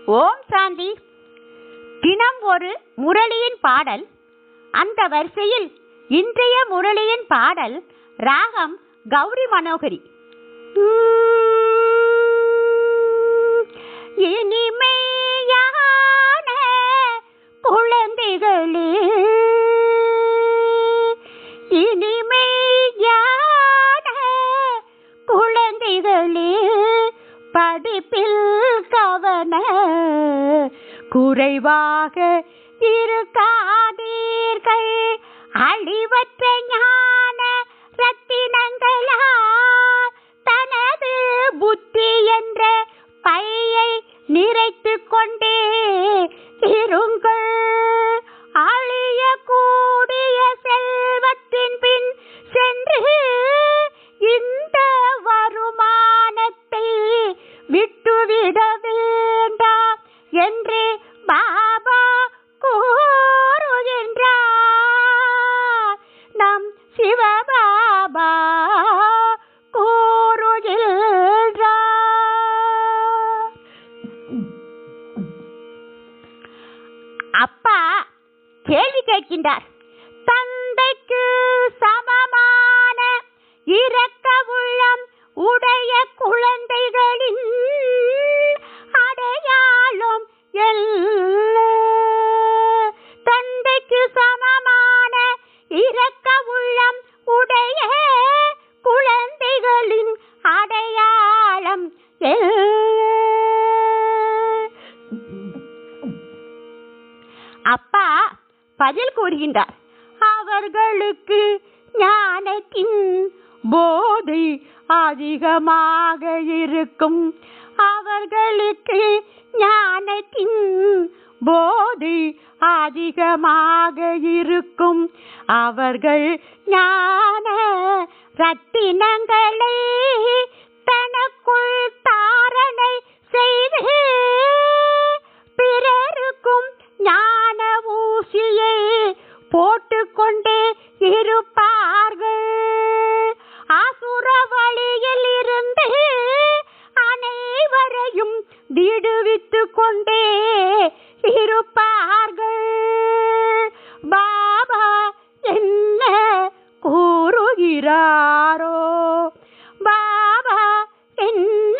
ஓம் சாந்தி தினம் ஒரு முரளியின் பாடல் அந்த வரிசையில் இன்றைய முரளியின் பாடல் ராகம் கௌரி மனோகரி இனிமையான குழந்தைகளே இனிமையான குழந்தைகளே படிப்பில் கவன குறைவாக இருக்காதீர்கள் அழிவற்ற ஞான ரத்தினங்களா தனது புத்தி என்ற பையை நிறைத்து கொண்டே இருங்கள் அழியக்கூடிய செல்வத்தின் பின் சென்று இந்த வருமானத்தை விட்டுவிட வேண்டாம் என்று பாபா கூறுகின்றார் நம் சிவபாபா கூறுகின்றார் அப்பா கேள்வி கேட்கின்றார் தந்தைக்கு சமமான இரக்க உள்ளம் உடைய குழந்தைகளின் அடையாளம் என்ன தந்தைக்கு சமமான இரக்க உள்ளம் உடைய குழந்தைகளின் அடையாளம் என்ன அப்பா பதில் கூறுகின்றார் அவர்களுக்கு ஞானத்தின் போதை அதிகமாக இருக்கும் அவர்களுக்கு ஞானத்தின் போதை அதிகமாக இருக்கும் அவர்கள் ஞான ரத்தினங்களை தனக்குள் தாரணை செய்து பிறருக்கும் ஞான ஊசியை போட்டுக்கொண்டே இருப்பார்கள் அசுர வழியில் இருந்து அனைவரையும் விடுவித்துக் கொண்டே இருப்பார்கள் பாபா என்ன கூறுகிறாரோ பாபா என்ன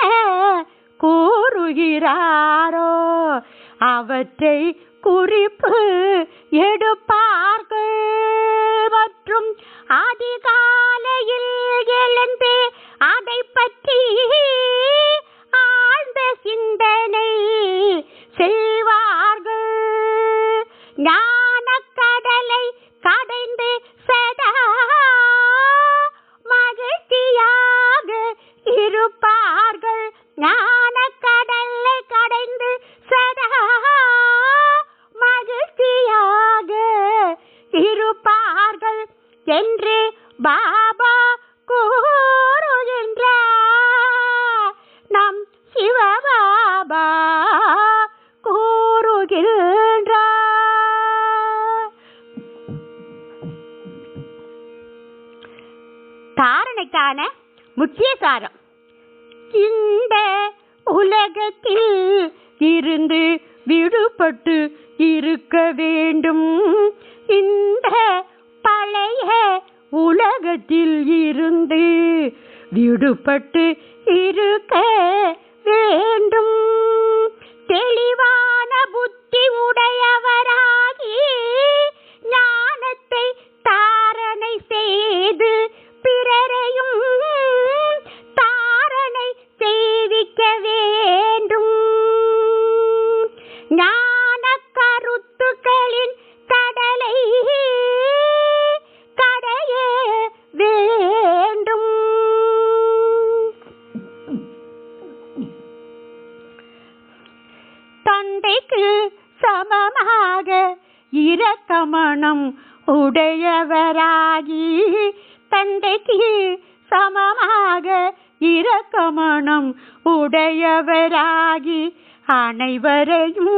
கூறுகிறாரோ அவற்றை குறிப்பு எடுப்பார்கள் மற்றும் அதிகாலையில் எழுந்து அதை பற்றி ஆழ்ந்த சிந்தனை செய்வார்கள் ஞான கடலை கடைந்து சதா மகிழ்ச்சியாக இருப்பார்கள் ஞான கடலை கடைந்து சதா மகிழ்ச்சியாக இருப்பார்கள் என்று பாபா கூறுகின்றார் நம் சிவபாபா கூறுகின்றார் தாரணைக்கான முக்கிய சாரம் இந்த உலகத்தில் இருந்து விடுபட்டு இருக்க வேண்டும் இந்த பழைய உலகத்தில் இருந்து விடுபட்டு இருக்க வேண்டும் தெளிவான புத்தி உடையவராகி ஞானத்தை தாரணை செய்து பிறரையும் தாரணை செய்விக்க வேண்டும் ஞான கருத்துக்களின் கடலை கடைய வேண்டும் தந்தைக்கு சமமாக இரக்கமணம் உடையவராகி தந்தைக்கு சமமாக இரக்கமணம் உடையவராகி அனைவரையும்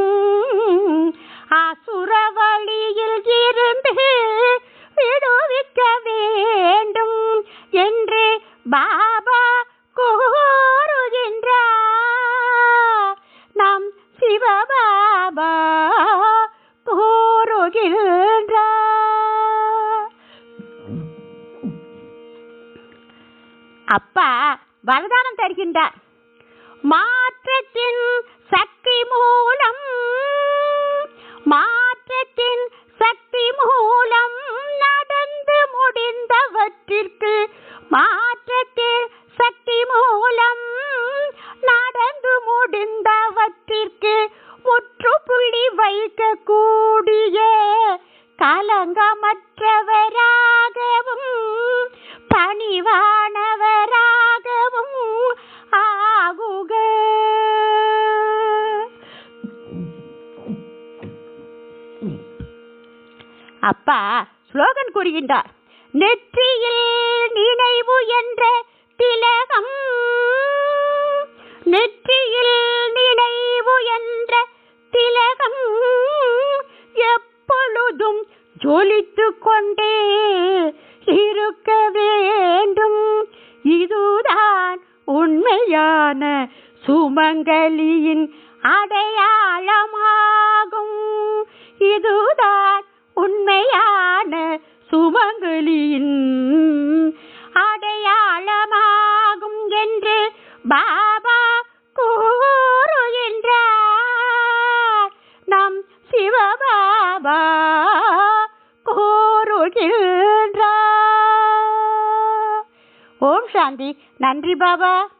அசுர வழியில் இருந்து விடுவிக்க வேண்டும் என்று பாபா கூறுகின்றார் நம் சிவ பாபா கூறுகின்றார் அப்பா வரதானம் தருகின்றார் மாற்றத்தின் சக்தி மூலம் மாற்றத்தின் சக்தி மூலம் நடந்து முடிந்தவற்றிற்கு மாற்றத்தின் சக்தி மூலம் நடந்து முடிந்தவற்றிற்கு முற்றுப்புள்ளி வைக்கக்கூடிய கலங்கமற்றவராகவும் பணிவானவராகவும் ஆகுக அப்பா ஸ்லோகன் கூறுகின்றார் நெற்றியில் நினைவு என்ற திலகம் நெற்றியில் நினைவு என்ற திலகம் எப்பொழுதும் ஜொலித்துக் கொண்டே இருக்க வேண்டும் இதுதான் உண்மையான சுமங்கலியின் அடையாளமாகும் இதுதான் உண்மையான சுமங்கலியின் அடையாளமாகும் என்று பாபா கூறுகின்றார் நம் சிவபாபா கூறுகின்றார் ஓம் சாந்தி நன்றி பாபா